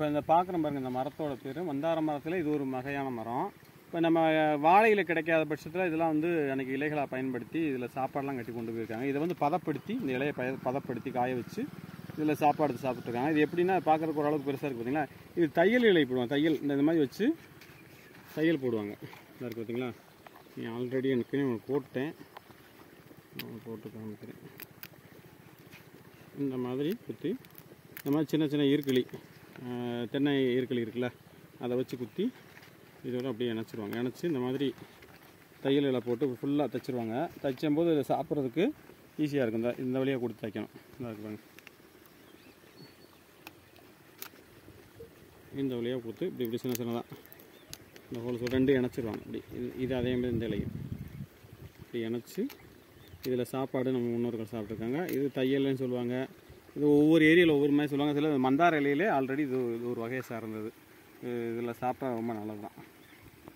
இப்போ இந்த பார்க்குறோம் பாருங்க இந்த மரத்தோட பேர் மந்தார மரத்தில் இது ஒரு வகையான மரம் இப்போ நம்ம வாழையில் கிடைக்காத பட்சத்தில் இதெல்லாம் வந்து அன்றைக்கி இலைகளாக பயன்படுத்தி இதில் சாப்பாடெல்லாம் கட்டி கொண்டு போயிருக்காங்க இதை வந்து பதப்படுத்தி இந்த இலையை பய பதப்படுத்தி காய வச்சு இதில் சாப்பாடு எடுத்து சாப்பிட்ருக்காங்க இது எப்படின்னா பார்க்குறதுக்கு ஓரளவுக்கு பெருசாக இருக்குது பார்த்தீங்களா இது தையல் இலை போடுவாங்க தையல் இந்த இந்த மாதிரி வச்சு தையல் போடுவாங்க இதாக இருக்குது பார்த்தீங்களா நீ ஆல்ரெடி எனக்கு ஒன்று போட்டேன் நான் போட்டு காமிக்கிறேன் இந்த மாதிரி குத்தி இந்த மாதிரி சின்ன சின்ன ஈர்க்கிளி அஹ், தென்னை ஈர்க்கிளி இருக்குல்ல அதை வச்சு குத்தி இதோட அப்படியே இணைச்சிருவாங்க இணைச்சி இந்த மாதிரி தையல் இலை போட்டு ஃபுல்லாக தைச்சிருவாங்க தைச்சும்போது இதை சாப்பிட்றதுக்கு ஈஸியாக இருக்கும் இந்த இந்த வழியாக கொடுத்து தைக்கணும் இந்த இருக்கு பாருங்க இந்த வழியாக கொடுத்து இப்படி இப்படி சின்ன சின்னதாக இந்த ஹோல்ஸ் ரெண்டு இணைச்சிருவாங்க இப்படி இது இது அதே மாதிரி இந்த இலையும் இப்படி இணைச்சி இதில் சாப்பாடு நம்ம முன்னோர்கள் சாப்பிட்ருக்காங்க இது தையல்னு சொல்லுவாங்க இது ஒவ்வொரு ஏரியாவில் ஒவ்வொரு மாதிரி சொல்லுவாங்க சில மந்தார இலையிலே ஆல்ரெடி இது இது ஒரு வகையை சார்ந்தது இதில் சாப்பிட்டா ரொம்ப நல்லது தான்